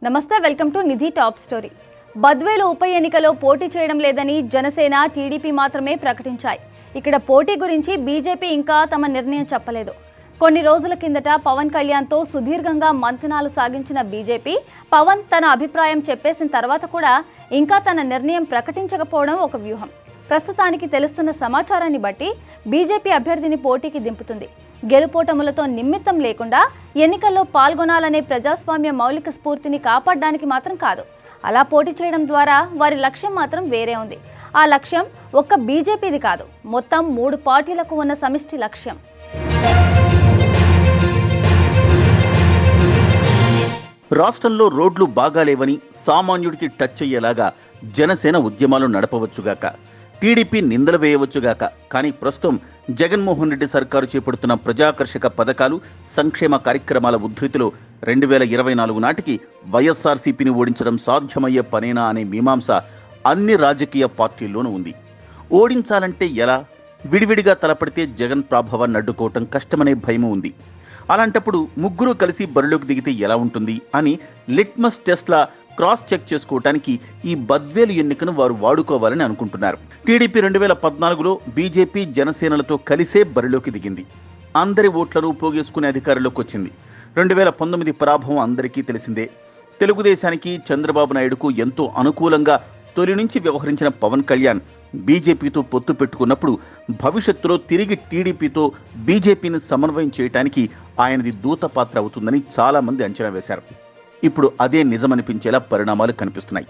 నమస్తే welcome to Nidhi top story Badvel ఉప ఎన్నికలో పోటీ చేయడం లేదని జనసేన టీడీపీ మాత్రమే ప్రకటించాయి ఇక్కడ పోటీ గురించి బీజేపీ ఇంకా తమ నిర్ణయం చెప్పలేదు కొన్ని రోజుల కిందట పవన్ కళ్యాణ్తో సుదీర్ఘంగా మంతనాలు సాగించిన బీజేపీ పవన్ తన అభిప్రాయం చెప్పేసిన తర్వాత కూడా ఇంకా తన నిర్ణయం ప్రకటించకపోవడం ఒక వ్యూహం ప్రస్తుతానికి తెలుస్తున్న సమాచారాన్ని బట్టి బీజేపీ అభ్యర్థిని పోటీకి దింపుతుంది గెలుపోటములతో నిమిత్తం లేకుండా ఎన్నికల్లో పాల్గొనాలనే ప్రజాస్వామ్య మౌలిక స్ఫూర్తిని కాపాడడానికి మాత్రం కాదు అలా పోటీ చేయడం ద్వారా వారి లక్ష్యం మాత్రం వేరే ఉంది ఆ లక్ష్యం ఒక్క బీజేపీది కాదు మొత్తం మూడు పార్టీలకు ఉన్న సమిష్టి లక్ష్యం రాష్ట్రంలో రోడ్లు బాగాలేవని సామాన్యుడికి టచ్ అయ్యేలాగా జనసేన ఉద్యమాలు నడపవచ్చుగాక టీడీపీ నిందలు వేయవచ్చుగాక కానీ ప్రస్తుతం జగన్మోహన్ రెడ్డి సర్కారు చేపడుతున్న ప్రజాకర్షక పథకాలు సంక్షేమ కార్యక్రమాల ఉద్ధృతిలో రెండు వేల ఇరవై నాలుగు నాటికి వైఎస్ఆర్సీపీని ఓడించడం సాధ్యమయ్యే పనేనా అనే మీమాంస అన్ని రాజకీయ పార్టీల్లోనూ ఉంది ఓడించాలంటే ఎలా విడివిడిగా తలపడితే జగన్ ప్రభావాన్ని అడ్డుకోవటం కష్టమనే భయము ఉంది అలాంటప్పుడు ముగ్గురు కలిసి బరిలోకి దిగితే ఎలా ఉంటుంది అని లిట్మస్ టెస్ట్లా క్రాస్ చెక్ చేసుకోవటానికి ఈ బద్వేలు ఎన్నికను వారు వాడుకోవాలని అనుకుంటున్నారు టీడీపీ రెండు వేల పద్నాలుగులో బీజేపీ జనసేనలతో కలిసే బరిలోకి దిగింది అందరి ఓట్లను పోగేసుకునే అధికారంలోకి వచ్చింది రెండు వేల పంతొమ్మిది పరాభవం అందరికీ తెలిసిందే తెలుగుదేశానికి చంద్రబాబు నాయుడుకు ఎంతో అనుకూలంగా తొలి నుంచి వ్యవహరించిన పవన్ కళ్యాణ్ బీజేపీతో పొత్తు పెట్టుకున్నప్పుడు భవిష్యత్తులో తిరిగి టీడీపీతో బీజేపీని సమన్వయం చేయడానికి ఆయనది దూత పాత్ర అవుతుందని చాలామంది అంచనా వేశారు ఇప్పుడు అదే నిజమనిపించేలా పరిణామాలు కనిపిస్తున్నాయి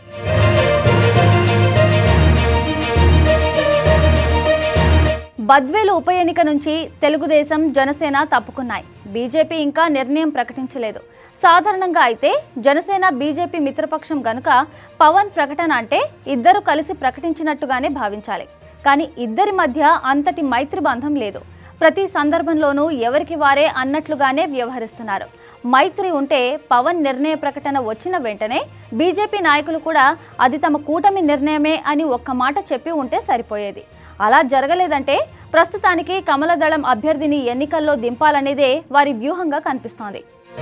బద్వేలు ఉప ఎన్నిక నుంచి తెలుగుదేశం జనసేన తప్పుకున్నాయి బీజేపీ ఇంకా నిర్ణయం ప్రకటించలేదు సాధారణంగా అయితే జనసేన బీజేపీ మిత్రపక్షం గనుక పవన్ ప్రకటన అంటే ఇద్దరు కలిసి ప్రకటించినట్టుగానే భావించాలి కానీ ఇద్దరి మధ్య అంతటి మైత్రి బంధం లేదు ప్రతి సందర్భంలోనూ ఎవరికి వారే అన్నట్లుగానే వ్యవహరిస్తున్నారు మైత్రి ఉంటే పవన్ నిర్ణయ ప్రకటన వచ్చిన వెంటనే బీజేపీ నాయకులు కూడా అది తమ కూటమి నిర్ణయమే అని ఒక్క మాట చెప్పి ఉంటే సరిపోయేది అలా జరగలేదంటే ప్రస్తుతానికి కమలదళం అభ్యర్థిని ఎన్నికల్లో దింపాలనేదే వారి వ్యూహంగా కనిపిస్తోంది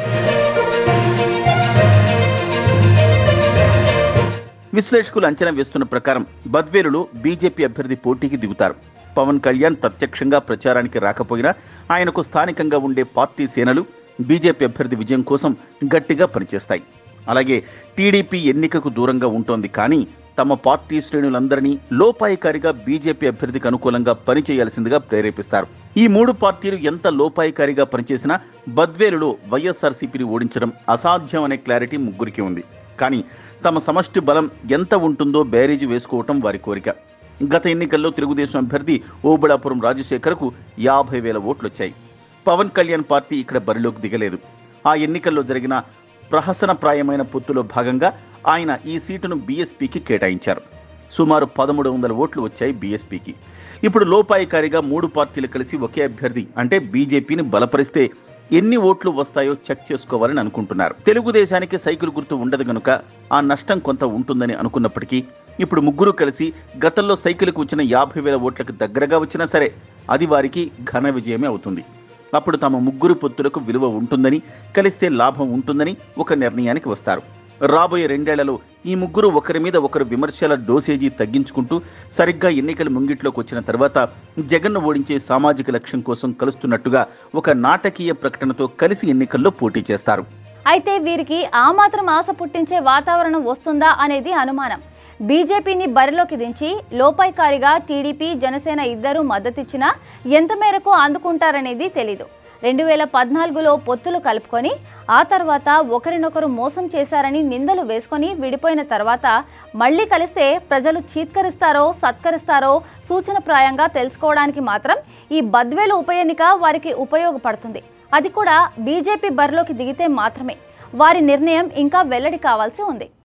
విశ్లేషకులు అంచనా వేస్తున్న ప్రకారం బద్వేలులో బీజేపీ అభ్యర్థి పోటీకి దిగుతారు పవన్ కళ్యాణ్ ప్రత్యక్షంగా ప్రచారానికి రాకపోయినా ఆయనకు స్థానికంగా ఉండే పార్టీ సేనలు బీజేపీ అభ్యర్థి విజయం కోసం గట్టిగా పనిచేస్తాయి అలాగే టీడీపీ ఎన్నికకు దూరంగా ఉంటోంది కానీ తమ పార్టీ శ్రేణులందరినీ లోపాయికారిగా బీజేపీ అభ్యర్థికి అనుకూలంగా పనిచేయాల్సిందిగా ప్రేరేపిస్తారు ఈ మూడు పార్టీలు ఎంత లోపాయికారిగా పనిచేసినా బద్వేలులో వైఎస్ఆర్సీపీని ఓడించడం అసాధ్యం అనే క్లారిటీ ముగ్గురికి ఉంది కానీ తమ సమష్టి బలం ఎంత ఉంటుందో బేరీజు వేసుకోవటం వారి కోరిక గత ఎన్నికల్లో తెలుగుదేశం అభ్యర్థి ఓబుళాపురం రాజశేఖర్కు యాభై వేల ఓట్లొచ్చాయి పవన్ కళ్యాణ్ పార్టీ ఇక్కడ బరిలోకి దిగలేదు ఆ ఎన్నికల్లో జరిగిన ప్రహసనప్రాయమైన పొత్తులో భాగంగా ఆయన ఈ సీటును బీఎస్పీకి కేటాయించారు సుమారు పదమూడు వందల ఓట్లు వచ్చాయి బీఎస్పీకి ఇప్పుడు లోపాయికారిగా మూడు పార్టీలు కలిసి ఒకే అభ్యర్థి అంటే బీజేపీని బలపరిస్తే ఎన్ని ఓట్లు వస్తాయో చెక్ చేసుకోవాలని అనుకుంటున్నారు తెలుగుదేశానికి సైకిల్ గుర్తు ఉండదు గనుక ఆ నష్టం కొంత ఉంటుందని అనుకున్నప్పటికీ ఇప్పుడు ముగ్గురు కలిసి గతంలో సైకిల్కు వచ్చిన యాభై వేల ఓట్లకు దగ్గరగా వచ్చినా సరే అది వారికి ఘన విజయమే అవుతుంది అప్పుడు తమ ముగ్గురు పొత్తులకు విలువ ఉంటుందని కలిస్తే లాభం ఉంటుందని ఒక నిర్ణయానికి వస్తారు రాబోయే రెండేళ్లలో ఈ ముగ్గురు ఒకరి మీద ఒకరు విమర్శల డోసేజీ తగ్గించుకుంటూ సరిగ్గా ఎన్నికల ముంగిట్లోకి వచ్చిన తర్వాత జగన్ను ఓడించే సామాజిక లక్ష్యం కోసం కలుస్తున్నట్టుగా ఒక నాటకీయ ప్రకటనతో కలిసి ఎన్నికల్లో పోటీ చేస్తారు అయితే వీరికి ఆ మాత్రం ఆశ పుట్టించే వాతావరణం వస్తుందా అనేది అనుమానం బీజేపీని బరిలోకి దించి లోపాయికారిగా టీడీపీ జనసేన ఇద్దరూ మద్దతిచ్చినా ఎంత మేరకు అందుకుంటారనేది తెలీదు రెండు వేల పద్నాలుగులో పొత్తులు కలుపుకొని ఆ తర్వాత ఒకరినొకరు మోసం చేశారని నిందలు వేసుకొని విడిపోయిన తర్వాత మళ్ళీ కలిస్తే ప్రజలు చీత్కరిస్తారో సత్కరిస్తారో సూచనప్రాయంగా తెలుసుకోవడానికి మాత్రం ఈ బద్వేలు ఉప ఎన్నిక వారికి ఉపయోగపడుతుంది అది కూడా బీజేపీ బరిలోకి దిగితే మాత్రమే వారి నిర్ణయం ఇంకా వెల్లడి కావాల్సి ఉంది